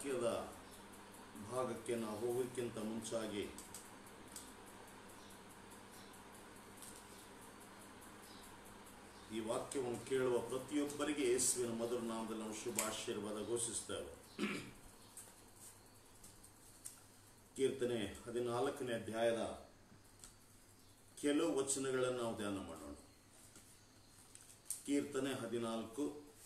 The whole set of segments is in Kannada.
ವಾಕ್ಯದ ಭಾಗಕ್ಕೆ ನಾವು ಹೋಗೋಕ್ಕಿಂತ ಮುಂಚಾಗಿ ಈ ವಾಕ್ಯವನ್ನು ಕೇಳುವ ಪ್ರತಿಯೊಬ್ಬರಿಗೆ ಯೇಸುವಿನ ಮಧುರ ನಾಮದಲ್ಲಿ ನಾವು ಶುಭಾಶೀರ್ವಾದ ಘೋಷಿಸ್ತೇವೆ ಕೀರ್ತನೆ ಹದಿನಾಲ್ಕನೇ ಅಧ್ಯಾಯದ ಕೆಲವು ವಚನಗಳನ್ನು ನಾವು ಧ್ಯಾನ ಮಾಡೋಣ ಕೀರ್ತನೆ ಹದಿನಾಲ್ಕು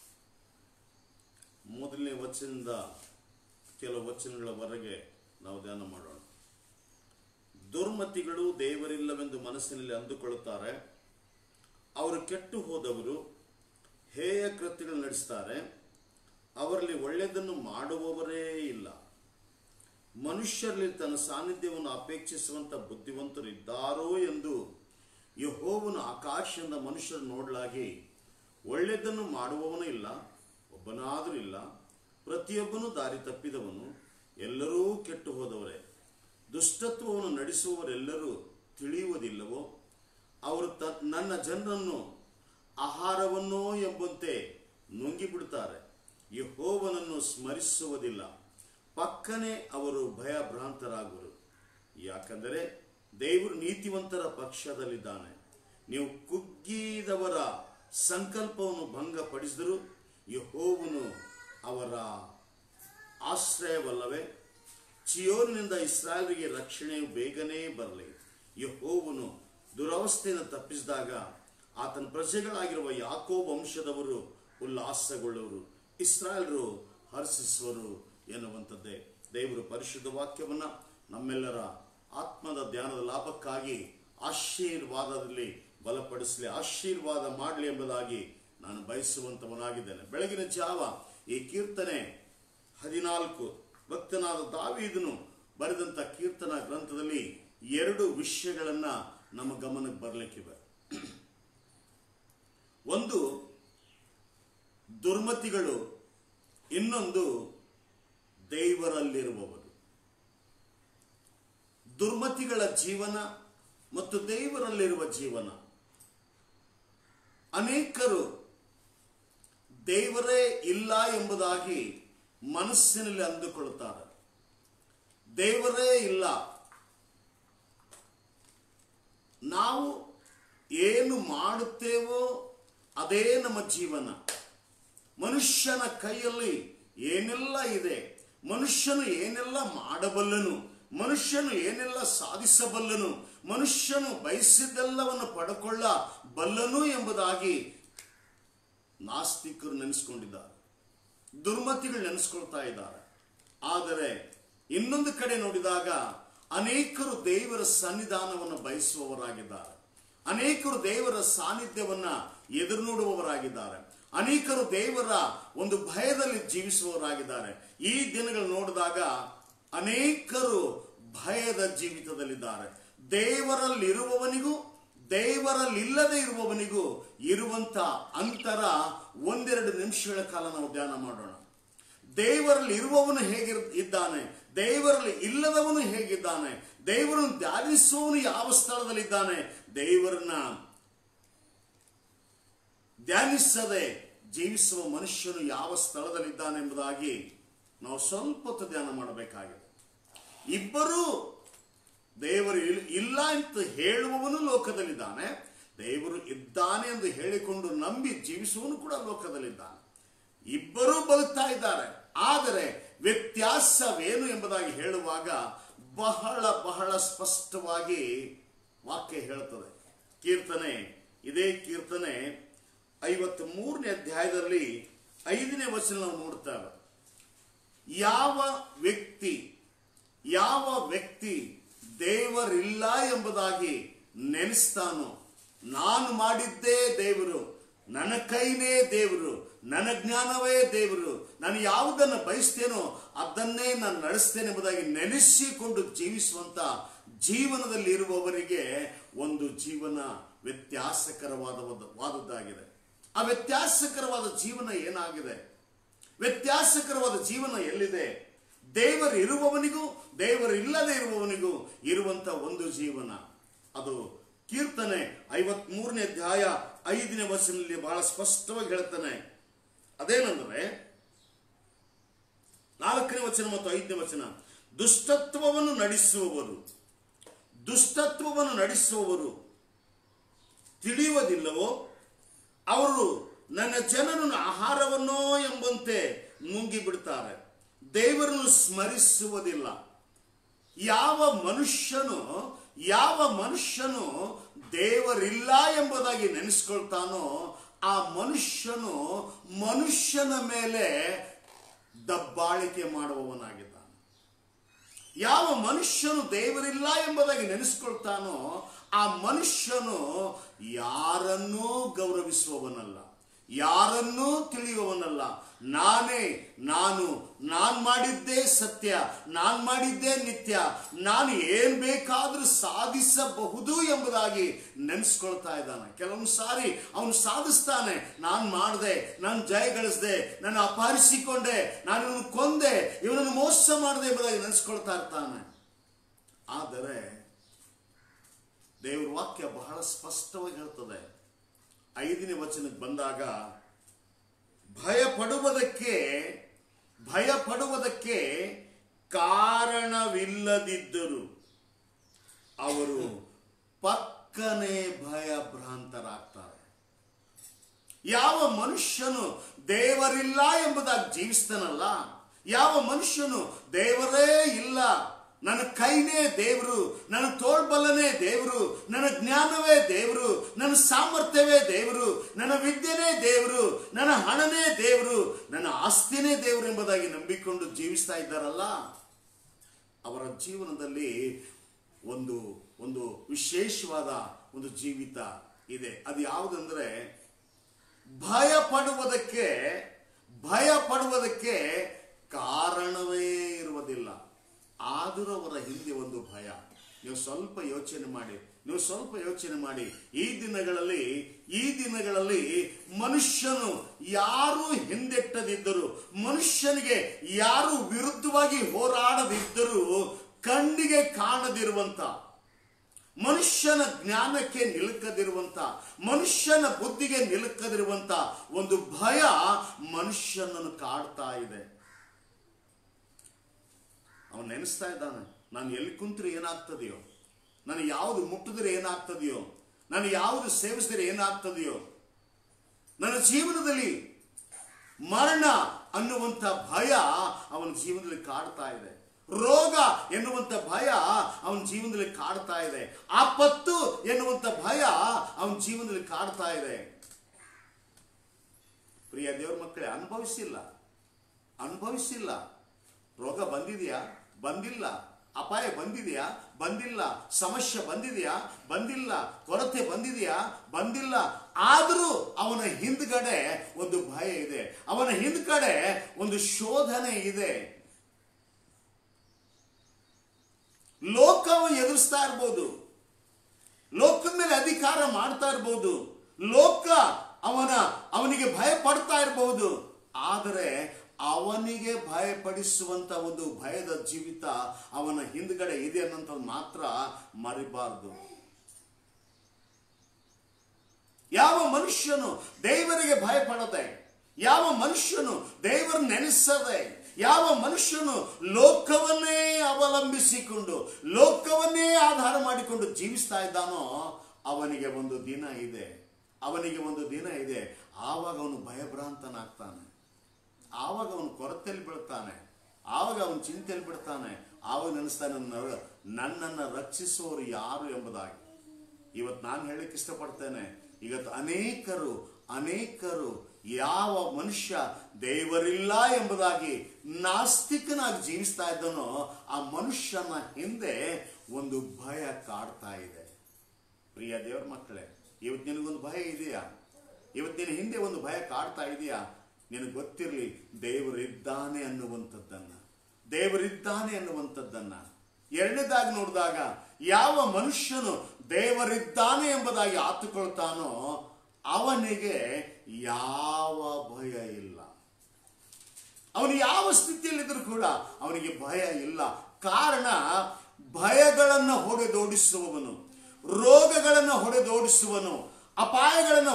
ಮೊದಲನೇ ವಚನದ ಕೆಲವು ವಚನಗಳವರೆಗೆ ನಾವು ಧ್ಯಾನ ಮಾಡೋಣ ದುರ್ಮತಿಗಳು ದೇವರಿಲ್ಲವೆಂದು ಮನಸ್ಸಿನಲ್ಲಿ ಅಂದುಕೊಳ್ಳುತ್ತಾರೆ ಅವರು ಕೆಟ್ಟು ಹೋದವರು ಹೇಯ ಕೃತ್ಯಗಳು ನಡೆಸ್ತಾರೆ ಅವರಲ್ಲಿ ಒಳ್ಳೆಯದನ್ನು ಮಾಡುವವರೇ ಇಲ್ಲ ಮನುಷ್ಯರಲ್ಲಿ ತನ್ನ ಸಾನ್ನಿಧ್ಯವನ್ನು ಅಪೇಕ್ಷಿಸುವಂತ ಬುದ್ಧಿವಂತರು ಇದ್ದಾರೋ ಎಂದು ಯಹೋವನು ಆಕಾಶದಿಂದ ಮನುಷ್ಯರು ನೋಡಲಾಗಿ ಒಳ್ಳೆಯದನ್ನು ಮಾಡುವವನು ಇಲ್ಲ ಒಬ್ಬನಾದರೂ ಇಲ್ಲ ಪ್ರತಿಯೊಬ್ಬನು ದಾರಿ ತಪ್ಪಿದವನು ಎಲ್ಲರೂ ಕೆಟ್ಟು ಹೋದವರೇ ದುಷ್ಟತ್ವವನ್ನು ನಡೆಸುವವರೆಲ್ಲರೂ ತಿಳಿಯುವುದಿಲ್ಲವೋ ಅವರು ತ ನನ್ನ ಜನರನ್ನು ಆಹಾರವನ್ನೋ ಎಂಬಂತೆ ನುಂಗಿಬಿಡ್ತಾರೆ ಯಹೋವನನ್ನು ಸ್ಮರಿಸುವುದಿಲ್ಲ ಪಕ್ಕನೆ ಅವರು ಭಯಭ್ರಾಂತರಾಗುವರು ಯಾಕಂದರೆ ದೇವರು ನೀತಿವಂತರ ಪಕ್ಷದಲ್ಲಿದ್ದಾನೆ ನೀವು ಕುಗ್ಗಿದವರ ಸಂಕಲ್ಪವನ್ನು ಭಂಗಪಡಿಸಿದರೂ ಯಹೋವನು ಅವರ ಆಶ್ರಯವಲ್ಲವೇ ಚಿಯೋನಿನಿಂದ ಇಸ್ರಾಯಲ್ಗೆ ರಕ್ಷಣೆಯು ಬೇಗನೆ ಬರಲಿ ಯಹೋವನು ದುರವಸ್ಥೆಯನ್ನು ತಪ್ಪಿಸಿದಾಗ ಆತನ ಪ್ರಜೆಗಳಾಗಿರುವ ಯಾಕೋ ವಂಶದವರು ಉಲ್ಲಾಸಗೊಳ್ಳುವರು ಇಸ್ರಾಯಲ್ರು ಹರ್ಷಿಸುವರು ಎನ್ನುವಂಥದ್ದೇ ದೇವರು ಪರಿಶುದ್ಧ ವಾಕ್ಯವನ್ನ ನಮ್ಮೆಲ್ಲರ ಆತ್ಮದ ಧ್ಯಾನದ ಲಾಭಕ್ಕಾಗಿ ಆಶೀರ್ವಾದದಲ್ಲಿ ಬಲಪಡಿಸಲಿ ಆಶೀರ್ವಾದ ಮಾಡಲಿ ಎಂಬುದಾಗಿ ನಾನು ಬಯಸುವಂತವನಾಗಿದ್ದೇನೆ ಬೆಳಗಿನ ಜಾವ ಈ ಕೀರ್ತನೆ ಹದಿನಾಲ್ಕು ಭಕ್ತನಾದ ದಾವೀದನು ಬರೆದಂತ ಕೀರ್ತನ ಗ್ರಂಥದಲ್ಲಿ ಎರಡು ವಿಷಯಗಳನ್ನ ನಮ್ಮ ಗಮನಕ್ಕೆ ಬರಲಿಕ್ಕಿವೆ ಒಂದು ದುರ್ಮತಿಗಳು ಇನ್ನೊಂದು ದೇವರಲ್ಲಿರುವವರು ದುರ್ಮತಿಗಳ ಜೀವನ ಮತ್ತು ದೇವರಲ್ಲಿರುವ ಜೀವನ ಅನೇಕರು ದೇವರೇ ಇಲ್ಲ ಎಂಬುದಾಗಿ ಮನಸ್ಸಿನಲ್ಲಿ ಅಂದುಕೊಳ್ಳುತ್ತಾರೆ ದೇವರೇ ಇಲ್ಲ ನಾವು ಏನು ಮಾಡುತ್ತೇವೋ ಅದೇ ನಮ್ಮ ಜೀವನ ಮನುಷ್ಯನ ಕೈಯಲ್ಲಿ ಏನೆಲ್ಲ ಇದೆ ಮನುಷ್ಯನು ಏನೆಲ್ಲ ಮಾಡಬಲ್ಲನು ಮನುಷ್ಯನು ಏನೆಲ್ಲ ಸಾಧಿಸಬಲ್ಲನು ಮನುಷ್ಯನು ಬಯಸಿದ್ದೆಲ್ಲವನ್ನು ಪಡ್ಕೊಳ್ಳ ಬಲ್ಲನು ಎಂಬುದಾಗಿ ನಾಸ್ತಿಕರು ನೆನೆಸ್ಕೊಂಡಿದ್ದಾರೆ ದುರ್ಮತಿಗಳು ನೆನೆಸ್ಕೊಳ್ತಾ ಇದ್ದಾರೆ ಆದರೆ ಇನ್ನೊಂದು ಕಡೆ ನೋಡಿದಾಗ ಅನೇಕರು ದೇವರ ಸನ್ನಿಧಾನವನ್ನು ಬಯಸುವವರಾಗಿದ್ದಾರೆ ಅನೇಕರು ದೇವರ ಸಾನ್ನಿಧ್ಯವನ್ನ ಎದುರು ನೋಡುವವರಾಗಿದ್ದಾರೆ ಅನೇಕರು ದೇವರ ಒಂದು ಭಯದಲ್ಲಿ ಜೀವಿಸುವವರಾಗಿದ್ದಾರೆ ಈ ದಿನಗಳು ನೋಡಿದಾಗ ಅನೇಕರು ಭಯದ ಜೀವಿತದಲ್ಲಿದ್ದಾರೆ ದೇವರಲ್ಲಿರುವವನಿಗೂ ದೇವರಲ್ಲಿಲ್ಲದೆ ಇರುವವನಿಗೂ ಇರುವಂತ ಅಂತರ ಒಂದೆರಡು ನಿಮಿಷಗಳ ಕಾಲ ನಾವು ಧ್ಯಾನ ಮಾಡೋಣ ದೇವರಲ್ಲಿ ಇರುವವನು ಹೇಗೆ ಇದ್ದಾನೆ ದೇವರಲ್ಲಿ ಇಲ್ಲದವನು ಹೇಗಿದ್ದಾನೆ ದೇವರನ್ನು ಧ್ಯಾನಿಸುವವನು ಯಾವ ಸ್ಥಳದಲ್ಲಿದ್ದಾನೆ ದೇವರನ್ನ ಧ್ಯಾನಿಸದೆ ಜೀವಿಸುವ ಮನುಷ್ಯನು ಯಾವ ಸ್ಥಳದಲ್ಲಿದ್ದಾನೆ ಎಂಬುದಾಗಿ ನಾವು ಸ್ವಲ್ಪ ಹೊತ್ತು ಧ್ಯಾನ ಮಾಡಬೇಕಾಗಿದೆ ಇಬ್ಬರೂ ದೇವರು ಇಲ್- ಇಲ್ಲ ಅಂತ ಹೇಳುವವನು ಲೋಕದಲ್ಲಿದ್ದಾನೆ ದೇವರು ಇದ್ದಾನೆ ಎಂದು ಹೇಳಿಕೊಂಡು ನಂಬಿ ಜೀವಿಸುವವನು ಕೂಡ ಲೋಕದಲ್ಲಿದ್ದಾನೆ ಇಬ್ಬರೂ ಬದುಕ್ತಾ ಇದ್ದಾರೆ ಆದರೆ ವ್ಯತ್ಯಾಸವೇನು ಎಂಬುದಾಗಿ ಹೇಳುವಾಗ ಬಹಳ ಬಹಳ ಸ್ಪಷ್ಟವಾಗಿ ವಾಕ್ಯ ಹೇಳುತ್ತದೆ ಕೀರ್ತನೆ ಇದೇ ಕೀರ್ತನೆ ಐವತ್ ಮೂರನೇ ಅಧ್ಯಾಯದಲ್ಲಿ ಐದನೇ ವಚನ ನಾವು ನೋಡ್ತೇವೆ ಯಾವ ವ್ಯಕ್ತಿ ಯಾವ ವ್ಯಕ್ತಿ ದೇವರಿಲ್ಲ ಎಂಬುದಾಗಿ ನೆನೆಸ್ತಾನೋ ನಾನು ಮಾಡಿದ್ದೇ ದೇವರು ನನ್ನ ಕೈನೇ ದೇವರು ನನ್ನ ಜ್ಞಾನವೇ ದೇವರು ನಾನು ಯಾವುದನ್ನು ಬಯಸ್ತೇನೋ ಅದನ್ನೇ ನಾನು ನಡೆಸ್ತೇನೆ ಎಂಬುದಾಗಿ ನೆನೆಸಿಕೊಂಡು ಜೀವಿಸುವಂತ ಜೀವನದಲ್ಲಿ ಇರುವವರಿಗೆ ಒಂದು ಜೀವನ ವ್ಯತ್ಯಾಸಕರವಾದ ವಾದದ್ದಾಗಿದೆ ಆ ವ್ಯತ್ಯಾಸಕರವಾದ ಜೀವನ ಏನಾಗಿದೆ ವ್ಯತ್ಯಾಸಕರವಾದ ಜೀವನ ಎಲ್ಲಿದೆ ದೇವರು ಇರುವವನಿಗೂ ದೇವರು ಇಲ್ಲದೆ ಇರುವವನಿಗೂ ಇರುವಂತ ಒಂದು ಜೀವನ ಅದು ಕೀರ್ತನೆ ಐವತ್ ಮೂರನೇ ಅಧ್ಯಾಯ ಐದನೇ ವರ್ಷದಲ್ಲಿ ಬಹಳ ಸ್ಪಷ್ಟವಾಗಿ ಹೇಳ್ತಾನೆ ಅದೇನಂದ್ರೆ ನಾಲ್ಕನೇ ವಚನ ಮತ್ತು ಐದನೇ ವಚನ ದುಷ್ಟತ್ವವನ್ನು ನಡೆಸುವವರು ದುಷ್ಟತ್ವವನ್ನು ನಡೆಸುವವರು ತಿಳಿಯುವುದಿಲ್ಲವೋ ಅವರು ನನ್ನ ಜನರನ್ನು ಆಹಾರವನ್ನೋ ಎಂಬಂತೆ ನುಂಗಿ ಬಿಡ್ತಾರೆ ದೇವರನ್ನು ಸ್ಮರಿಸುವುದಿಲ್ಲ ಯಾವ ಮನುಷ್ಯನು ಯಾವ ಮನುಷ್ಯನು ದೇವರಿಲ್ಲ ಎಂಬುದಾಗಿ ನೆನೆಸ್ಕೊಳ್ತಾನೋ ಆ ಮನುಷ್ಯನು ಮನುಷ್ಯನ ಮೇಲೆ ದಬ್ಬಾಳಿಕೆ ಮಾಡುವವನಾಗಿದ್ದಾನೆ ಯಾವ ಮನುಷ್ಯನು ದೇವರಿಲ್ಲ ಎಂಬುದಾಗಿ ನೆನೆಸ್ಕೊಳ್ತಾನೋ ಆ ಮನುಷ್ಯನು ಯಾರನ್ನೂ ಗೌರವಿಸುವವನಲ್ಲ ಯಾರನ್ನೂ ತಿಳಿಯುವವನಲ್ಲ ನಾನೇ ನಾನು ನಾನ್ ಮಾಡಿದ್ದೇ ಸತ್ಯ ನಾನ್ ಮಾಡಿದ್ದೇ ನಿತ್ಯ ನಾನು ಏನ್ ಬೇಕಾದ್ರೂ ಸಾಧಿಸಬಹುದು ಎಂಬುದಾಗಿ ನೆನೆಸ್ಕೊಳ್ತಾ ಇದ್ದಾನೆ ಕೆಲವೊಂದು ಸಾರಿ ಅವನು ಸಾಧಿಸ್ತಾನೆ ನಾನ್ ಮಾಡ್ದೆ ನಾನು ಜಯ ಗಳಿಸ್ದೆ ನಾನು ಅಪಹರಿಸಿಕೊಂಡೆ ನಾನು ಇವನು ಕೊಂದೆ ಇವನನ್ನು ಮೋಸ ಮಾಡಿದೆ ಎಂಬುದಾಗಿ ನೆನೆಸ್ಕೊಳ್ತಾ ಇರ್ತಾನೆ ಆದರೆ ದೇವರ ವಾಕ್ಯ ಬಹಳ ಸ್ಪಷ್ಟವಾಗಿ ಹೇಳ್ತದೆ ಐದನೇ ವಚನಕ್ಕೆ ಬಂದಾಗ ಭಯ ಪಡುವುದಕ್ಕೆ ಭಯ ಪಡುವುದಕ್ಕೆ ಕಾರಣವಿಲ್ಲದಿದ್ದರು ಅವರು ಪಕ್ಕನೆ ಭಯಭ್ರಾಂತರಾಗ್ತಾರೆ ಯಾವ ಮನುಷ್ಯನು ದೇವರಿಲ್ಲ ಎಂಬುದಾಗಿ ಜೀವಿಸ್ತಾನಲ್ಲ ಯಾವ ಮನುಷ್ಯನು ದೇವರೇ ಇಲ್ಲ ನನ್ನ ಕೈನೇ ದೇವರು ನನ್ನ ತೋಳ್ಬಲ್ಲನೇ ದೇವರು ನನ್ನ ಜ್ಞಾನವೇ ದೇವರು ನನ್ನ ಸಾಮರ್ಥ್ಯವೇ ದೇವರು ನನ್ನ ವಿದ್ಯೆನೇ ದೇವರು ನನ್ನ ಹಣನೇ ದೇವರು ನನ್ನ ಆಸ್ತಿನೇ ದೇವರು ಎಂಬುದಾಗಿ ನಂಬಿಕೊಂಡು ಜೀವಿಸ್ತಾ ಇದ್ದಾರಲ್ಲ ಅವರ ಜೀವನದಲ್ಲಿ ಒಂದು ಒಂದು ವಿಶೇಷವಾದ ಒಂದು ಜೀವಿತ ಇದೆ ಅದು ಯಾವುದಂದ್ರೆ ಭಯ ಪಡುವುದಕ್ಕೆ ಭಯ ಪಡುವುದಕ್ಕೆ ಕಾರಣವೇ ಇರುವುದಿಲ್ಲ ಆದರೂ ಅವರ ಹಿಂದೆ ಒಂದು ಭಯ ನೀವು ಸ್ವಲ್ಪ ಯೋಚನೆ ಮಾಡಿ ನೀವು ಸ್ವಲ್ಪ ಯೋಚನೆ ಮಾಡಿ ಈ ದಿನಗಳಲ್ಲಿ ಈ ದಿನಗಳಲ್ಲಿ ಮನುಷ್ಯನು ಯಾರು ಹಿಂದೆಟ್ಟದಿದ್ದರು ಮನುಷ್ಯನಿಗೆ ಯಾರು ವಿರುದ್ಧವಾಗಿ ಹೋರಾಡದಿದ್ದರೂ ಕಣ್ಣಿಗೆ ಕಾಣದಿರುವಂತ ಮನುಷ್ಯನ ಜ್ಞಾನಕ್ಕೆ ನಿಲುಕದಿರುವಂತ ಮನುಷ್ಯನ ಬುದ್ಧಿಗೆ ನಿಲುಕದಿರುವಂತ ಒಂದು ಭಯ ಮನುಷ್ಯನನ್ನು ಕಾಡ್ತಾ ಇದೆ ಅವನು ನೆನೆಸ್ತಾ ಇದ್ದಾನೆ ನಾನು ಎಲ್ಲಿ ಕುಂತ್ರೆ ಏನಾಗ್ತದೆಯೋ ನಾನು ಯಾವುದು ಮುಟ್ಟಿದ್ರೆ ಏನಾಗ್ತದೆಯೋ ನಾನು ಯಾವುದು ಸೇವಿಸಿದ್ರೆ ಏನಾಗ್ತದೆಯೋ ನನ್ನ ಜೀವನದಲ್ಲಿ ಮರಣ ಅನ್ನುವಂಥ ಭಯ ಅವನ ಜೀವನದಲ್ಲಿ ಕಾಡ್ತಾ ಇದೆ ರೋಗ ಎನ್ನುವಂಥ ಭಯ ಅವನ ಜೀವನದಲ್ಲಿ ಕಾಡ್ತಾ ಇದೆ ಆಪತ್ತು ಎನ್ನುವಂಥ ಭಯ ಅವನ ಜೀವನದಲ್ಲಿ ಕಾಡ್ತಾ ಇದೆ ಪ್ರಿಯ ದೇವ್ರ ಮಕ್ಕಳೇ ಅನುಭವಿಸಿಲ್ಲ ಅನುಭವಿಸಿಲ್ಲ ರೋಗ ಬಂದಿದೆಯಾ ಬಂದಿಲ್ಲ ಅಪಾಯ ಬಂದಿದೆಯಾ ಬಂದಿಲ್ಲ ಸಮಸ್ಯೆ ಬಂದಿದೆಯಾ ಬಂದಿಲ್ಲ ಕೊರತೆ ಬಂದಿದೆಯಾ ಬಂದಿಲ್ಲ ಆದರೂ ಅವನ ಹಿಂದ್ಗಡೆ ಒಂದು ಭಯ ಇದೆ ಅವನ ಹಿಂದ್ಗಡೆ ಒಂದು ಶೋಧನೆ ಇದೆ ಲೋಕವು ಎದುರಿಸ್ತಾ ಇರ್ಬೋದು ಲೋಕದ ಮೇಲೆ ಅಧಿಕಾರ ಮಾಡ್ತಾ ಇರ್ಬೋದು ಲೋಕ ಅವನ ಅವನಿಗೆ ಭಯ ಪಡ್ತಾ ಇರಬಹುದು ಆದರೆ ಅವನಿಗೆ ಭಯಪಡಿಸುವಂತ ಒಂದು ಭಯದ ಜೀವಿತ ಅವನ ಹಿಂದ್ಗಡೆ ಇದೆ ಅನ್ನೋಂಥದ್ದು ಮಾತ್ರ ಮರಿಬಾರ್ದು ಯಾವ ಮನುಷ್ಯನು ದೇವರಿಗೆ ಭಯಪಡದೆ ಯಾವ ಮನುಷ್ಯನು ದೇವರ ನೆನೆಸದೆ ಯಾವ ಮನುಷ್ಯನು ಲೋಕವನ್ನೇ ಅವಲಂಬಿಸಿಕೊಂಡು ಲೋಕವನ್ನೇ ಆಧಾರ ಮಾಡಿಕೊಂಡು ಜೀವಿಸ್ತಾ ಇದ್ದಾನೋ ಅವನಿಗೆ ಒಂದು ದಿನ ಇದೆ ಅವನಿಗೆ ಒಂದು ದಿನ ಇದೆ ಆವಾಗ ಅವನು ಭಯಭ್ರಾಂತನಾಗ್ತಾನೆ ಆವಾಗ ಅವನು ಕೊರತೆಯಲ್ಲಿ ಬೀಳ್ತಾನೆ ಆವಾಗ ಅವನು ಚಿಂತೆಯಲ್ಲಿ ಬಿಡ್ತಾನೆ ಆವಾಗ ನೆನೆಸ್ತಾನೆ ನನ್ನ- ನನ್ನನ್ನು ರಕ್ಷಿಸುವವರು ಯಾರು ಎಂಬುದಾಗಿ ಇವತ್ತು ನಾನು ಹೇಳಕ್ಕೆ ಇಷ್ಟಪಡ್ತೇನೆ ಇವತ್ತು ಅನೇಕರು ಅನೇಕರು ಯಾವ ಮನುಷ್ಯ ದೇವರಿಲ್ಲ ಎಂಬುದಾಗಿ ನಾಸ್ತಿಕನಾಗಿ ಜೀವಿಸ್ತಾ ಇದ್ದನೋ ಆ ಮನುಷ್ಯನ ಹಿಂದೆ ಒಂದು ಭಯ ಕಾಡ್ತಾ ಇದೆ ಪ್ರಿಯ ದೇವರ ಮಕ್ಕಳೇ ಇವತ್ತು ನಿನಗೊಂದು ಭಯ ಇದೆಯಾ ಇವತ್ತಿನ ಹಿಂದೆ ಒಂದು ಭಯ ಕಾಡ್ತಾ ಇದೆಯಾ ನಿನಗೆ ಗೊತ್ತಿರಲಿ ದೇವರಿದ್ದಾನೆ ಅನ್ನುವಂಥದ್ದನ್ನ ದೇವರಿದ್ದಾನೆ ಅನ್ನುವಂಥದ್ದನ್ನ ಎರಡನೇದಾಗಿ ನೋಡಿದಾಗ ಯಾವ ಮನುಷ್ಯನು ದೇವರಿದ್ದಾನೆ ಎಂಬುದಾಗಿ ಆತುಕೊಳ್ತಾನೋ ಅವನಿಗೆ ಯಾವ ಭಯ ಇಲ್ಲ ಅವನು ಯಾವ ಸ್ಥಿತಿಯಲ್ಲಿದ್ದರೂ ಕೂಡ ಅವನಿಗೆ ಭಯ ಇಲ್ಲ ಕಾರಣ ಭಯಗಳನ್ನು ಹೊಡೆದೋಡಿಸುವವನು ರೋಗಗಳನ್ನು ಹೊಡೆದೋಡಿಸುವನು ಅಪಾಯಗಳನ್ನು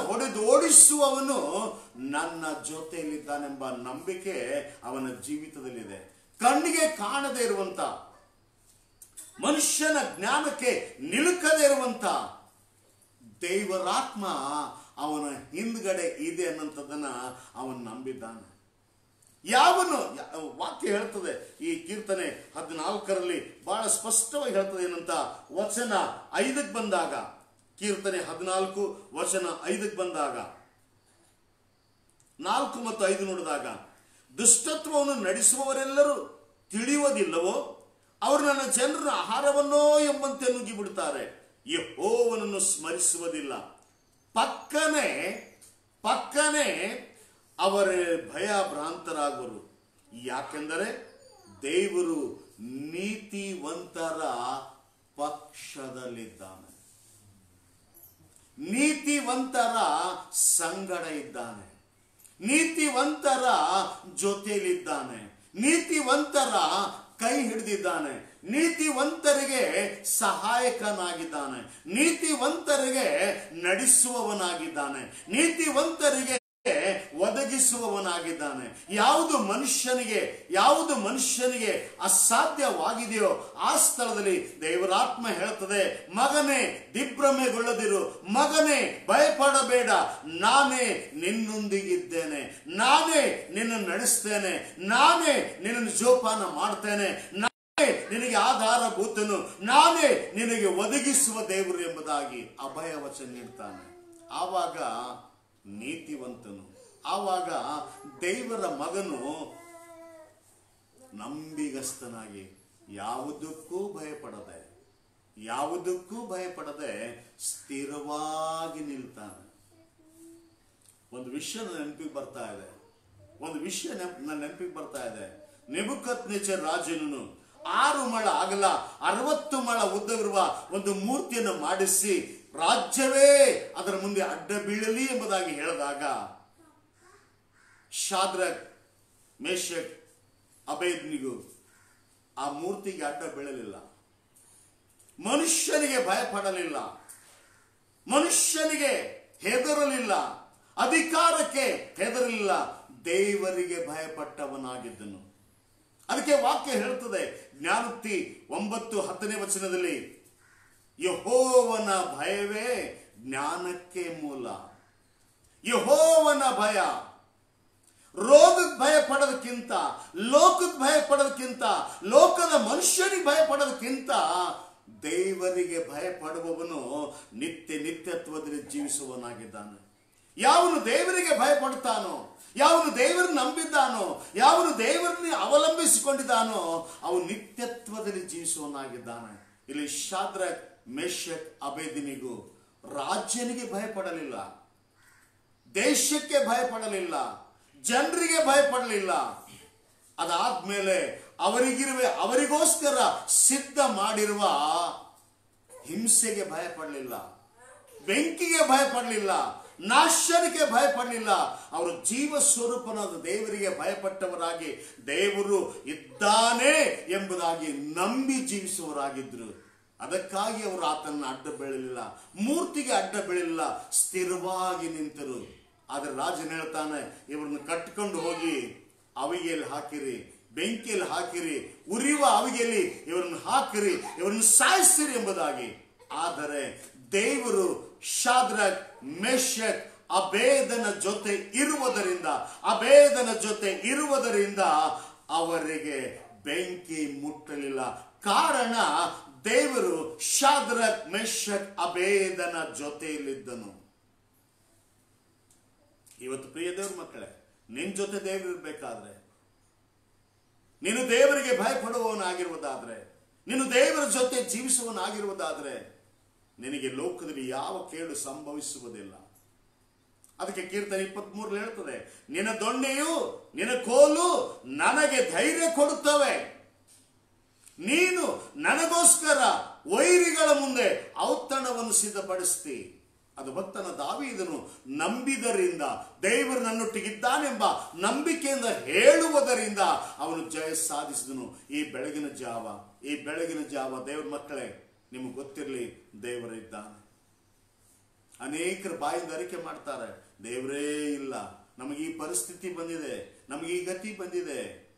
ಹೊಡೆದೋಡಿಸುವವನು ನನ್ನ ಜೊತೆಯಲ್ಲಿದ್ದಾನೆಂಬ ನಂಬಿಕೆ ಅವನ ಜೀವಿತದಲ್ಲಿದೆ ಕಣ್ಣಿಗೆ ಕಾಣದೇ ಇರುವಂತ ಮನುಷ್ಯನ ಜ್ಞಾನಕ್ಕೆ ನಿಲುಕದೇ ಇರುವಂತ ದೇವರಾತ್ಮ ಅವನ ಹಿಂದ್ಗಡೆ ಇದೆ ಅನ್ನೋಂಥದ್ದನ್ನ ಅವನು ನಂಬಿದ್ದಾನೆ ಯಾವನು ಯಾ- ವಾಕ್ಯ ಹೇಳ್ತದೆ ಈ ಕೀರ್ತನೆ ಹದಿನಾಲ್ಕರಲ್ಲಿ ಬಹಳ ಸ್ಪಷ್ಟವಾಗಿ ಹೇಳ್ತದೆ ಏನಂತ ವಚನ ಐದಕ್ಕೆ ಬಂದಾಗ ಕೀರ್ತನೆ ಹದಿನಾಲ್ಕು ವಚನ ಐದಕ್ಕೆ ಬಂದಾಗ ನಾಲ್ಕು ಮತ್ತು ಐದು ನೋಡಿದಾಗ ದುಷ್ಟತ್ವವನ್ನು ನಡೆಸುವವರೆಲ್ಲರೂ ತಿಳಿಯುವುದಿಲ್ಲವೋ ಅವರು ನನ್ನ ಜನರ ಆಹಾರವನ್ನೋ ಎಂಬಂತೆ ನುಗ್ಗಿ ಬಿಡ್ತಾರೆ ಯಹೋವನನ್ನು ಸ್ಮರಿಸುವುದಿಲ್ಲ ಪಕ್ಕನೆ ಪಕ್ಕನೆ ಅವರ ಭಯ ಭ್ರಾಂತರಾಗುವರು ಯಾಕೆಂದರೆ ದೇವರು ನೀತಿವಂತರ ಪಕ್ಷದಲ್ಲಿದ್ದಾನೆ ನೀತಿವಂತರ ಸಂಗಡ ಇದ್ದಾನೆ ನೀತಿವಂತರ ಜೊತೆಯಲ್ಲಿದ್ದಾನೆ ನೀತಿವಂತರ ಕೈ ಹಿಡಿದಿದ್ದಾನೆ ನೀತಿವಂತರಿಗೆ ಸಹಾಯಕನಾಗಿದ್ದಾನೆ ನೀತಿವಂತರಿಗೆ ನಡೆಸುವವನಾಗಿದ್ದಾನೆ ನೀತಿವಂತರಿಗೆ ಒದಗಿಸುವವನಾಗಿದ್ದಾನೆ ಯಾವುದು ಮನುಷ್ಯನಿಗೆ ಯಾವುದು ಮನುಷ್ಯನಿಗೆ ಅಸಾಧ್ಯವಾಗಿದೆಯೋ ಆ ಸ್ಥಳದಲ್ಲಿ ದೇವರಾತ್ಮ ಹೇಳ್ತದೆ ಮಗನೇ ದಿಗ್ಭ್ರಮೆಗೊಳ್ಳದಿರು ಮಗನೇ ಭಯಪಡಬೇಡ ನಾನೇ ನಿನ್ನೊಂದಿಗಿದ್ದೇನೆ ನಾನೇ ನಿನ್ನ ನಡೆಸ್ತೇನೆ ನಾನೇ ನಿನ್ನನ್ನು ಜೋಪಾನ ಮಾಡ್ತೇನೆ ನಾನೇ ನಿನಗೆ ಆಧಾರಭೂತನು ನಾನೇ ನಿನಗೆ ಒದಗಿಸುವ ದೇವರು ಎಂಬುದಾಗಿ ಅಭಯ ವಚನ ನೀಡ್ತಾನೆ ಆವಾಗ ನೀತಿವಂತನು ಆವಾಗ ದೇವರ ಮಗನು ನಂಬಿಗಸ್ತನಾಗಿ ಯಾವುದಕ್ಕೂ ಭಯಪಡದೆ ಯಾವುದಕ್ಕೂ ಭಯಪಡದೆ ಸ್ಥಿರವಾಗಿ ನಿಲ್ತಾನೆ ಒಂದು ವಿಷಯ ನನ್ನ ನೆನಪಿಗೆ ಬರ್ತಾ ಇದೆ ಒಂದು ವಿಷಯ ನೆನಪು ನನ್ನ ನೆನಪಿಗೆ ಬರ್ತಾ ಇದೆ ನೆಬುಕತ್ ನೇಚರ್ ರಾಜನನು ಆರು ಮಳ ಅಗಲ ಅರವತ್ತು ಮಳ ಉದ್ದವಿರುವ ಒಂದು ಮೂರ್ತಿಯನ್ನು ಮಾಡಿಸಿ ರಾಜ್ಯವೇ ಅದರ ಮುಂದೆ ಅಡ್ಡ ಬೀಳಲಿ ಎಂಬುದಾಗಿ ಹೇಳಿದಾಗ ಶಾದ್ರಕ್ ಮೇಷಕ್ ಅಬೇದ್ನಿಗೂ ಆ ಮೂರ್ತಿಗೆ ಅಡ್ಡ ಬೀಳಲಿಲ್ಲ ಮನುಷ್ಯನಿಗೆ ಭಯಪಡಲಿಲ್ಲ ಮನುಷ್ಯನಿಗೆ ಹೆದರಲಿಲ್ಲ ಅಧಿಕಾರಕ್ಕೆ ಹೆದರಲಿಲ್ಲ ದೇವರಿಗೆ ಭಯಪಟ್ಟವನಾಗಿದ್ದನು ಅದಕ್ಕೆ ವಾಕ್ಯ ಹೇಳ್ತದೆ ಜ್ಞಾನೋಕ್ತಿ ಒಂಬತ್ತು ಹತ್ತನೇ ವಚನದಲ್ಲಿ ಯಹೋವನ ಭಯವೇ ಜ್ಞಾನಕ್ಕೆ ಮೂಲ ಯಹೋವನ ಭಯ ರೋಗಕ್ಕೆ ಭಯ ಪಡೋದಕ್ಕಿಂತ ಲೋಕಕ್ಕೆ ಭಯ ಪಡೋದಕ್ಕಿಂತ ಲೋಕದ ಮನುಷ್ಯನಿಗೆ ಭಯ ಪಡೋದಕ್ಕಿಂತ ದೇವರಿಗೆ ಭಯ ಪಡುವವನು ನಿತ್ಯ ನಿತ್ಯತ್ವದಲ್ಲಿ ಜೀವಿಸುವವನಾಗಿದ್ದಾನೆ ಯಾವನು ದೇವರಿಗೆ ಭಯ ಪಡ್ತಾನೋ ಯಾವನು ದೇವರನ್ನು ನಂಬಿದ್ದಾನೋ ಯಾವನು ದೇವರನ್ನ ಅವಲಂಬಿಸಿಕೊಂಡಿದ್ದಾನೋ ಅವನು ನಿತ್ಯತ್ವದಲ್ಲಿ ಜೀವಿಸುವವನಾಗಿದ್ದಾನೆ ಇಲ್ಲಿ ಶಾದ್ರಕ್ ಮೇಷಕ್ ಅಬೇದಿನಿಗೂ ರಾಜ್ಯನಿಗೆ ಭಯಪಡಲಿಲ್ಲ ದೇಶಕ್ಕೆ ಭಯಪಡಲಿಲ್ಲ ಜನರಿಗೆ ಭಯಪಡಲಿಲ್ಲ ಅದಾದ್ಮೇಲೆ ಅವರಿಗಿರುವ ಅವರಿಗೋಸ್ಕರ ಸಿದ್ಧ ಮಾಡಿರುವ ಹಿಂಸೆಗೆ ಭಯಪಡಲಿಲ್ಲ ಬೆಂಕಿಗೆ ಭಯಪಡಲಿಲ್ಲ ನಾಶನಕ್ಕೆ ಭಯಪಡಲಿಲ್ಲ ಅವರು ಜೀವ ಸ್ವರೂಪನಾದ ದೇವರಿಗೆ ಭಯಪಟ್ಟವರಾಗಿ ದೇವರು ಇದ್ದಾನೆ ಎಂಬುದಾಗಿ ನಂಬಿ ಜೀವಿಸುವವರಾಗಿದ್ರು ಅದಕ್ಕಾಗಿ ಅವರು ಆತನ ಅಡ್ಡ ಬೀಳಲಿಲ್ಲ ಮೂರ್ತಿಗೆ ಅಡ್ಡ ಬೀಳಲಿಲ್ಲ ಸ್ಥಿರವಾಗಿ ನಿಂತರು ಆದ್ರೆ ರಾಜನ ಹೇಳ್ತಾನೆ ಇವ್ರನ್ನ ಕಟ್ಕೊಂಡು ಹೋಗಿ ಅವಿಗೆಯಲ್ಲಿ ಹಾಕಿರಿ ಬೆಂಕಿಯಲ್ಲಿ ಹಾಕಿರಿ ಉರಿಯುವ ಅವಿಗೆಯಲ್ಲಿ ಇವರನ್ನು ಹಾಕಿರಿ ಇವರನ್ನು ಸಾಯಿಸಿರಿ ಎಂಬುದಾಗಿ ಆದರೆ ದೇವರು ಶಾದ್ರಕ್ ಮೇಷಕ್ ಅಭೇದನ ಜೊತೆ ಇರುವುದರಿಂದ ಅಭೇದನ ಜೊತೆ ಇರುವುದರಿಂದ ಅವರಿಗೆ ಬೆಂಕಿ ಮುಟ್ಟಲಿಲ್ಲ ಕಾರಣ ದೇವರು ಶಾದ್ರಕ್ ಮೇಷಕ್ ಅಭೇದನ ಜೊತೆಯಲ್ಲಿದ್ದನು ಇವತ್ತು ಪ್ರಿಯ ದೇವ್ರ ಮಕ್ಕಳೇ ನಿನ್ ಜೊತೆ ದೇವರು ಇರ್ಬೇಕಾದ್ರೆ ನೀನು ದೇವರಿಗೆ ಭಯಪಡುವವನಾಗಿರುವುದಾದ್ರೆ ನೀನು ದೇವರ ಜೊತೆ ಜೀವಿಸುವವನಾಗಿರುವುದಾದ್ರೆ ನಿನಗೆ ಲೋಕದಲ್ಲಿ ಯಾವ ಕೇಡು ಸಂಭವಿಸುವುದಿಲ್ಲ ಅದಕ್ಕೆ ಕೀರ್ತನೆ ಇಪ್ಪತ್ತ್ ಹೇಳ್ತದೆ ನಿನ್ನ ದೊಣ್ಣೆಯು ನಿನ್ನ ಕೋಲು ನನಗೆ ಧೈರ್ಯ ಕೊಡುತ್ತವೆ ನೀನು ನನಗೋಸ್ಕರ ವೈರಿಗಳ ಮುಂದೆ ಔತಣವನ್ನು ಸಿದ್ಧಪಡಿಸ್ತಿ ಅದು ಭಕ್ತನ ದಾವೀದನು ನಂಬಿದರಿಂದ ದೇವರು ನನ್ನೊಟ್ಟಿಗಿದ್ದಾನೆಂಬ ನಂಬಿಕೆಯಿಂದ ಹೇಳುವುದರಿಂದ ಅವನು ಜಯ ಸಾಧಿಸಿದನು ಈ ಬೆಳಗಿನ ಜಾವ ಈ ಬೆಳಗಿನ ಜಾವ ದೇವ್ರ ಮಕ್ಕಳೇ ನಿಮಗೆ ಗೊತ್ತಿರಲಿ ದೇವರಿದ್ದಾನೆ ಅನೇಕರು ಬಾಯಿಂದ ಅರಿಕೆ ಮಾಡ್ತಾರೆ ದೇವರೇ ಇಲ್ಲ ನಮಗೆ ಈ ಪರಿಸ್ಥಿತಿ ಬಂದಿದೆ ನಮಗೆ ಈ ಗತಿ ಬಂದಿದೆ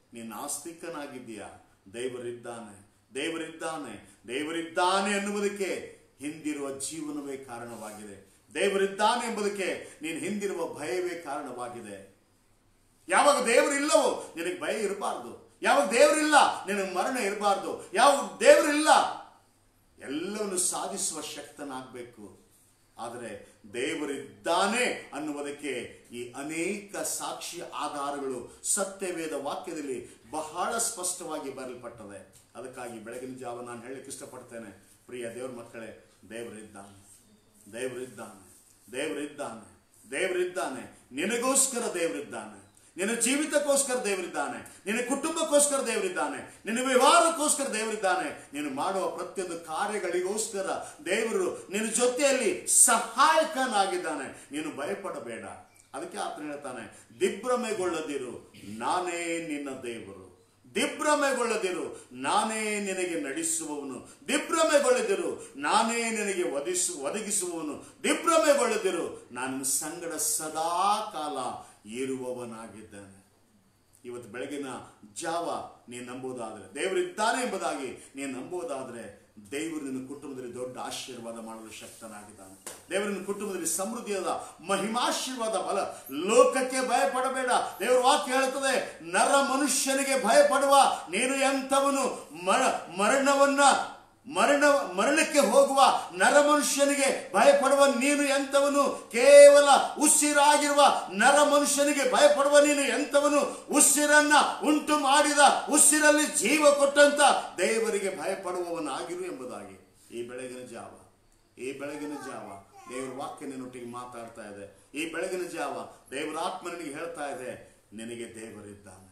ನೀನು ನಾಸ್ತಿಕನಾಗಿದ್ದೀಯಾ ದೇವರಿದ್ದಾನೆ ದೇವರಿದ್ದಾನೆ ದೇವರಿದ್ದಾನೆ ಅನ್ನುವುದಕ್ಕೆ ಹಿಂದಿರುವ ಜೀವನವೇ ಕಾರಣವಾಗಿದೆ ದೇವರಿದ್ದಾನೆ ಎಂಬುದಕ್ಕೆ ನೀನು ಹಿಂದಿರುವ ಭಯವೇ ಕಾರಣವಾಗಿದೆ ಯಾವಾಗ ದೇವರಿಲ್ಲವೋ ನಿನಗೆ ಭಯ ಇರಬಾರ್ದು ಯಾವಾಗ ದೇವರಿಲ್ಲ ನಿನಗೆ ಮರಣ ಇರಬಾರ್ದು ಯಾವಾಗ ದೇವರಿಲ್ಲ ಎಲ್ಲವನ್ನು ಸಾಧಿಸುವ ಶಕ್ತನಾಗಬೇಕು ಆದರೆ ದೇವರಿದ್ದಾನೆ ಅನ್ನುವುದಕ್ಕೆ ಈ ಅನೇಕ ಸಾಕ್ಷಿ ಆಧಾರಗಳು ಸತ್ಯವೇದ ವಾಕ್ಯದಲ್ಲಿ ಬಹಳ ಸ್ಪಷ್ಟವಾಗಿ ಬರಲ್ಪಟ್ಟದೆ ಅದಕ್ಕಾಗಿ ಬೆಳಗಿನ ಜಾವ ನಾನು ಹೇಳಲಿಕ್ಕೆ ಇಷ್ಟಪಡ್ತೇನೆ ಪ್ರಿಯ ದೇವ್ರ ಮಕ್ಕಳೇ ದೇವರಿದ್ದಾನೆ ದೇವರಿದ್ದಾನೆ ದೇವರಿದ್ದಾನೆ ದೇವರಿದ್ದಾನೆ ನಿನಗೋಸ್ಕರ ದೇವರಿದ್ದಾನೆ ನಿನ್ನ ಜೀವಿತಕ್ಕೋಸ್ಕರ ದೇವರಿದ್ದಾನೆ ನಿನ್ನ ಕುಟುಂಬಕ್ಕೋಸ್ಕರ ದೇವರಿದ್ದಾನೆ ನಿನ್ನ ವ್ಯವಹಾರಕ್ಕೋಸ್ಕರ ದೇವರಿದ್ದಾನೆ ನೀನು ಮಾಡುವ ಪ್ರತಿಯೊಂದು ಕಾರ್ಯಗಳಿಗೋಸ್ಕರ ದೇವರು ನಿನ್ನ ಜೊತೆಯಲ್ಲಿ ಸಹಾಯಕನಾಗಿದ್ದಾನೆ ನೀನು ಭಯಪಡಬೇಡ ಅದಕ್ಕೆ ಆತನ ಹೇಳ್ತಾನೆ ದಿಗ್ಭ್ರಮೆಗೊಳ್ಳದಿರು ನಾನೇ ನಿನ್ನ ದೇವರು ದಿಗ್ಭ್ರಮೆಗೊಳ್ಳದಿರು ನಾನೇ ನಿನಗೆ ನಡೆಸುವವನು ದಿಗ್ಭ್ರಮೆಗೊಳ್ಳದಿರು ನಾನೇ ನಿನಗೆ ಒದಿಸು ಒದಗಿಸುವವನು ದಿಗ್ಭ್ರಮೆಗೊಳ್ಳದಿರು ನಾನು ಸಂಗಡ ಸದಾ ಕಾಲ ಇರುವವನಾಗಿದ್ದಾನೆ ಇವತ್ತು ಬೆಳಗಿನ ಜಾವ ನೀನು ನಂಬೋದಾದ್ರೆ ದೇವರಿದ್ದಾನೆ ಎಂಬುದಾಗಿ ನೀನು ನಂಬೋದಾದ್ರೆ ದೇವರು ನಿನ್ನ ಕುಟುಂಬದಲ್ಲಿ ದೊಡ್ಡ ಆಶೀರ್ವಾದ ಮಾಡಲು ಶಕ್ತನಾಗಿದ್ದಾನೆ ದೇವರು ನಿನ್ನ ಕುಟುಂಬದಲ್ಲಿ ಸಮೃದ್ಧಿಯಾದ ಮಹಿಮಾಶೀರ್ವಾದ ಬಲ ಲೋಕಕ್ಕೆ ಭಯಪಡಬೇಡ ದೇವರ ವಾಕ್ಯ ಹೇಳುತ್ತದೆ ನರ ಮನುಷ್ಯನಿಗೆ ಭಯಪಡುವ ನೀನು ಎಂಥವನು ಮರ ಮರಣವನ್ನ ಮರಣ ಮರಣಕ್ಕೆ ಹೋಗುವ ನರ ಮನುಷ್ಯನಿಗೆ ಭಯಪಡುವ ನೀನು ಎಂತವನು ಕೇವಲ ಉಸಿರಾಗಿರುವ ನರ ಮನುಷ್ಯನಿಗೆ ಭಯಪಡುವ ನೀನು ಎಂತವನು ಉಸಿರನ್ನ ಉಂಟು ಮಾಡಿದ ಉಸಿರಲ್ಲಿ ಜೀವ ಕೊಟ್ಟಂತ ದೇವರಿಗೆ ಭಯಪಡುವವನಾಗಿರು ಎಂಬುದಾಗಿ ಈ ಬೆಳಗಿನ ಜಾವ ಈ ಬೆಳಗಿನ ಜಾವ ದೇವರ ವಾಕ್ಯ ನಿನ್ನೊಟ್ಟಿಗೆ ಮಾತಾಡ್ತಾ ಇದೆ ಈ ಬೆಳಗಿನ ಜಾವ ದೇವರ ಆತ್ಮ ನಿನಗೆ ಹೇಳ್ತಾ ಇದೆ ನಿನಗೆ ದೇವರಿದ್ದಾನೆ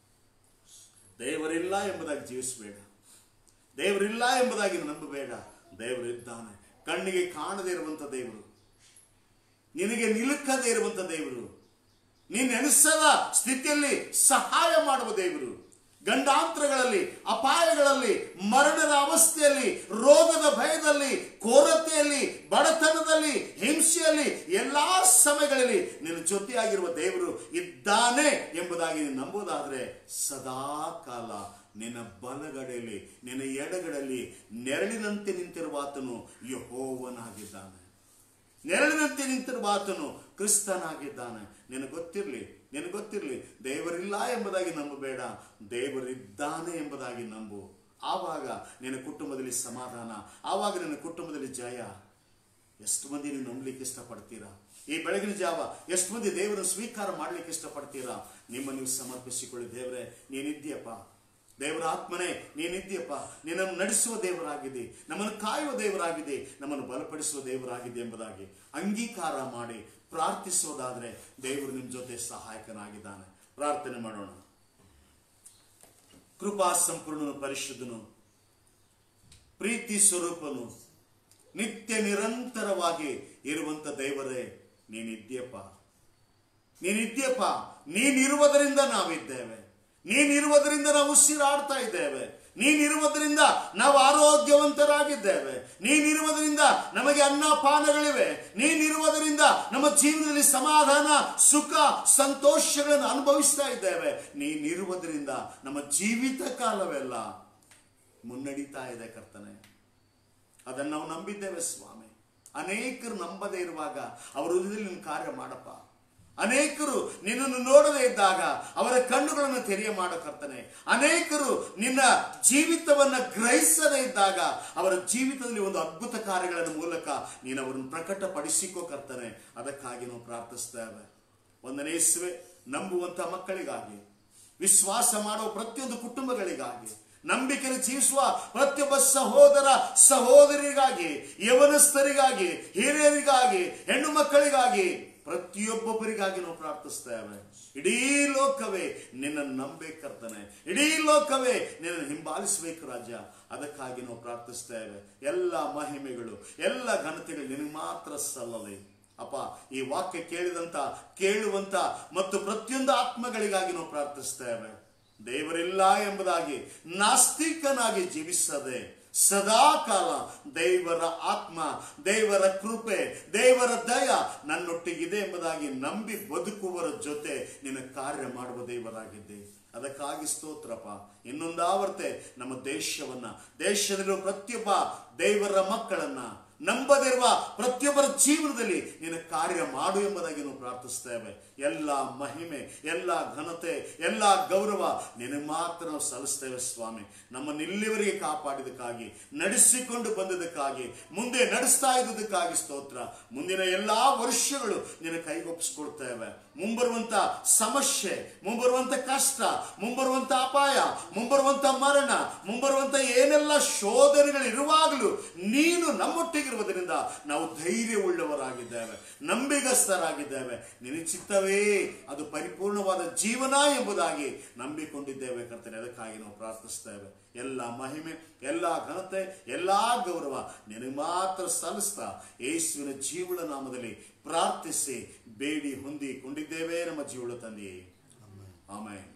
ದೇವರಿಲ್ಲ ಎಂಬುದಾಗಿ ಜೀವಿಸಬೇಡ ದೇವರಿಲ್ಲ ಎಂಬುದಾಗಿ ನಂಬಬೇಡ ದೇವರಿದ್ದಾನೆ ಕಣ್ಣಿಗೆ ಕಾಣದೇ ಇರುವಂತ ದೇವರು ನಿನಗೆ ನಿಲುಕದೇ ಇರುವಂತ ದೇವರು ನೀನು ಎನಿಸದ ಸ್ಥಿತಿಯಲ್ಲಿ ಸಹಾಯ ಮಾಡುವ ದೇವರು ಗಂಡಾಂತರಗಳಲ್ಲಿ ಅಪಾಯಗಳಲ್ಲಿ ಮರಣದ ಅವಸ್ಥೆಯಲ್ಲಿ ರೋಗದ ಭಯದಲ್ಲಿ ಕೊರತೆಯಲ್ಲಿ ಬಡತನದಲ್ಲಿ ಹಿಂಸೆಯಲ್ಲಿ ಎಲ್ಲಾ ಸಮಯಗಳಲ್ಲಿ ನಿನ್ನ ಜೊತೆಯಾಗಿರುವ ದೇವರು ಇದ್ದಾನೆ ಎಂಬುದಾಗಿ ನೀನು ನಂಬುವುದಾದ್ರೆ ಸದಾ ಕಾಲ ನಿನ್ನ ಬಲಗಡೆಯಲ್ಲಿ ನಿನ್ನ ಎಡಗಡೆಯಲ್ಲಿ ನೆರಳಿನಂತೆ ನಿಂತಿರುವ ಆತನು ಯಹೋವನಾಗಿದ್ದಾನೆ ನೆರಳಿನಂತೆ ನಿಂತಿರುವ ಆತನು ಕ್ರಿಸ್ತನಾಗಿದ್ದಾನೆ ನಿನಗೆ ಗೊತ್ತಿರಲಿ ನಿನಗೆ ಗೊತ್ತಿರಲಿ ದೇವರಿಲ್ಲ ಎಂಬುದಾಗಿ ನಂಬಬೇಡ ದೇವರಿದ್ದಾನೆ ಎಂಬುದಾಗಿ ನಂಬು ಆವಾಗ ನಿನ್ನ ಕುಟುಂಬದಲ್ಲಿ ಸಮಾಧಾನ ಆವಾಗ ನಿನ್ನ ಕುಟುಂಬದಲ್ಲಿ ಜಯ ಎಷ್ಟು ಮಂದಿ ನೀವು ನಂಬಲಿಕ್ಕೆ ಇಷ್ಟಪಡ್ತೀರಾ ಈ ಬೆಳಗಿನ ಜಾವ ಎಷ್ಟು ಮಂದಿ ದೇವರನ್ನು ಸ್ವೀಕಾರ ಮಾಡಲಿಕ್ಕೆ ಇಷ್ಟಪಡ್ತೀರಾ ನಿಮ್ಮ ನೀವು ಸಮರ್ಪಿಸಿಕೊಳ್ಳಿ ದೇವರೇ ನೀನಿದ್ದೀಯಪ್ಪ ದೇವರ ಆತ್ಮನೇ ನೀನಿದ್ದೀಯಪ್ಪ ನಿನ್ನನ್ನು ನಡೆಸುವ ದೇವರಾಗಿದೆ ನಮ್ಮನ್ನು ಕಾಯುವ ದೇವರಾಗಿದೆ ನಮ್ಮನ್ನು ಬಲಪಡಿಸುವ ದೇವರಾಗಿದೆ ಎಂಬುದಾಗಿ ಅಂಗೀಕಾರ ಮಾಡಿ ಪ್ರಾರ್ಥಿಸೋದಾದ್ರೆ ದೇವರು ನಿಮ್ಮ ಜೊತೆ ಸಹಾಯಕನಾಗಿದ್ದಾನೆ ಪ್ರಾರ್ಥನೆ ಮಾಡೋಣ ಕೃಪಾ ಸಂಪೂರ್ಣನು ಪರಿಶುದ್ಧನು ಪ್ರೀತಿ ಸ್ವರೂಪನು ನಿತ್ಯ ನಿರಂತರವಾಗಿ ಇರುವಂತ ದೇವರೇ ನೀನಿದ್ಯಪ್ಪ ನೀನಿದ್ಯಪ್ಪ ನೀನಿರುವುದರಿಂದ ನಾವಿದ್ದೇವೆ ನೀನಿರುವುದರಿಂದ ನಾವು ಉಸಿರಾಡ್ತಾ ಇದ್ದೇವೆ ನೀನಿರುವುದರಿಂದ ನಾವು ಆರೋಗ್ಯವಂತರಾಗಿದ್ದೇವೆ ನೀನಿರುವುದರಿಂದ ನಮಗೆ ಅನ್ನಪಾನಗಳಿವೆ ನೀನಿರುವುದರಿಂದ ನಮ್ಮ ಜೀವನದಲ್ಲಿ ಸಮಾಧಾನ ಸುಖ ಸಂತೋಷಗಳನ್ನು ಅನುಭವಿಸ್ತಾ ಇದ್ದೇವೆ ನೀನಿರುವುದರಿಂದ ನಮ್ಮ ಜೀವಿತ ಕಾಲವೆಲ್ಲ ಮುನ್ನಡೀತಾ ಇದೆ ಕರ್ತನೆ ಅದನ್ನು ನಾವು ನಂಬಿದ್ದೇವೆ ಸ್ವಾಮಿ ಅನೇಕರು ನಂಬದೇ ಇರುವಾಗ ಅವರ ಹೃದಯದಲ್ಲಿ ನಿನ್ನ ಕಾರ್ಯ ಮಾಡಪ್ಪ ಅನೇಕರು ನಿನ್ನನ್ನು ನೋಡದೇ ಇದ್ದಾಗ ಅವರ ಕಣ್ಣುಗಳನ್ನು ತೆರೆಯ ಮಾಡೋ ಕರ್ತನೆ ಅನೇಕರು ನಿನ್ನ ಜೀವಿತವನ್ನ ಗ್ರಹಿಸದೇ ಇದ್ದಾಗ ಅವರ ಜೀವಿತದಲ್ಲಿ ಒಂದು ಅದ್ಭುತ ಕಾರ್ಯಗಳ ಮೂಲಕ ನೀನು ಅವರನ್ನು ಪ್ರಕಟಪಡಿಸಿಕೋ ಕರ್ತನೆ ಅದಕ್ಕಾಗಿ ನಾವು ಪ್ರಾರ್ಥಿಸ್ತೇವೆ ಒಂದನೇ ಇಸುವೆ ನಂಬುವಂತ ಮಕ್ಕಳಿಗಾಗಿ ವಿಶ್ವಾಸ ಮಾಡುವ ಪ್ರತಿಯೊಂದು ಕುಟುಂಬಗಳಿಗಾಗಿ ನಂಬಿಕೆಯನ್ನು ಜೀವಿಸುವ ಪ್ರತಿಯೊಬ್ಬ ಸಹೋದರ ಸಹೋದರಿಗಾಗಿ ಯವನಸ್ಥರಿಗಾಗಿ ಹಿರಿಯರಿಗಾಗಿ ಹೆಣ್ಣು ಮಕ್ಕಳಿಗಾಗಿ ಪ್ರತಿಯೊಬ್ಬೊಬ್ಬರಿಗಾಗಿ ನಾವು ಪ್ರಾರ್ಥಿಸ್ತೇವೆ ಇಡೀ ಲೋಕವೇ ನಿನ್ನ ನಂಬೇಕರ್ತನೆ ಇಡೀ ಲೋಕವೇ ನಿನ್ನ ಹಿಂಬಾಲಿಸಬೇಕು ರಾಜ್ಯ ಅದಕ್ಕಾಗಿ ನಾವು ಪ್ರಾರ್ಥಿಸ್ತೇವೆ ಎಲ್ಲ ಮಹಿಮೆಗಳು ಎಲ್ಲ ಘನತೆಗಳು ನಿನಗೆ ಮಾತ್ರ ಸಲ್ಲಲಿ ಅಪ್ಪ ಈ ವಾಕ್ಯ ಕೇಳಿದಂತ ಕೇಳುವಂತ ಮತ್ತು ಪ್ರತಿಯೊಂದು ಆತ್ಮಗಳಿಗಾಗಿ ನಾವು ಪ್ರಾರ್ಥಿಸ್ತೇವೆ ದೇವರಿಲ್ಲ ಎಂಬುದಾಗಿ ನಾಸ್ತಿಕನಾಗಿ ಜೀವಿಸದೆ ಸದಾ ಕಾಲ ದೇವರ ಆತ್ಮ ದೇವರ ಕೃಪೆ ದೇವರ ದಯ ನನ್ನೊಟ್ಟಿಗಿದೆ ಎಂಬುದಾಗಿ ನಂಬಿ ಬದುಕುವರ ಜೊತೆ ನಿನ್ನ ಕಾರ್ಯ ಮಾಡುವ ದೇವರಾಗಿದ್ದೆ ಅದಕ್ಕಾಗಿ ಸ್ತೋತ್ರಪ್ಪ ಇನ್ನೊಂದಾವರ್ತೆ ನಮ್ಮ ದೇಶವನ್ನ ದೇಶದಲ್ಲಿರುವ ಪ್ರತಿಯೊಬ್ಬ ದೇವರ ಮಕ್ಕಳನ್ನ ನಂಬದಿರುವ ಪ್ರತಿಯೊಬ್ಬರ ಜೀವನದಲ್ಲಿ ನಿನ್ನ ಕಾರ್ಯ ಮಾಡು ಎಂಬುದಾಗಿ ನಾವು ಪ್ರಾರ್ಥಿಸ್ತೇವೆ ಎಲ್ಲ ಮಹಿಮೆ ಎಲ್ಲ ಘನತೆ ಎಲ್ಲ ಗೌರವ ನಿನಗೆ ಮಾತ್ರ ನಾವು ಸಲ್ಲಿಸ್ತೇವೆ ಸ್ವಾಮಿ ನಮ್ಮನ್ನು ಇಲ್ಲಿವರೆಗೆ ಕಾಪಾಡಿದಕ್ಕಾಗಿ ನಡೆಸಿಕೊಂಡು ಬಂದದಕ್ಕಾಗಿ ಮುಂದೆ ನಡೆಸ್ತಾ ಇದ್ದದಕ್ಕಾಗಿ ಸ್ತೋತ್ರ ಮುಂದಿನ ಎಲ್ಲಾ ವರ್ಷಗಳು ನಿನ್ನ ಕೈಗೊಪ್ಪಿಸ್ಕೊಡ್ತೇವೆ ಮುಂಬರುವಂತ ಸಮಸ್ಯೆ ಮುಂಬರುವಂತ ಕಷ್ಟ ಮುಂಬರುವಂತ ಅಪಾಯ ಮುಂಬರುವಂತ ಮರಣ ಮುಂಬರುವಂತ ಏನೆಲ್ಲ ಶೋಧನೆಗಳು ಇರುವಾಗಲೂ ನೀನು ನಮ್ಮೊಟ್ಟಿಗಿರುವುದರಿಂದ ನಾವು ಧೈರ್ಯವುಳ್ಳವರಾಗಿದ್ದೇವೆ ನಂಬಿಗಸ್ತರಾಗಿದ್ದೇವೆ ನಿನ್ನ ಚಿತ್ತವೇ ಅದು ಪರಿಪೂರ್ಣವಾದ ಜೀವನ ಎಂಬುದಾಗಿ ನಂಬಿಕೊಂಡಿದ್ದೇವೆ ಕರ್ತನೆ ಅದಕ್ಕಾಗಿ ನಾವು ಪ್ರಾರ್ಥಿಸ್ತೇವೆ ಎಲ್ಲ ಮಹಿಮೆ ಎಲ್ಲ ಘನತೆ ಎಲ್ಲ ಗೌರವ ನಿನಗೆ ಮಾತ್ರ ಸಲ್ಲಿಸ್ತಾ ಯೇಸುವಿನ ಜೀವನ ನಾಮದಲ್ಲಿ ಪ್ರಾರ್ಥಿಸಿ ಬೇಡಿ ಹೊಂದಿಕೊಂಡಿದ್ದೇವೆ ನಮ್ಮ ಜೀವನ ತಂದೆಯೇ ಆಮೇಲೆ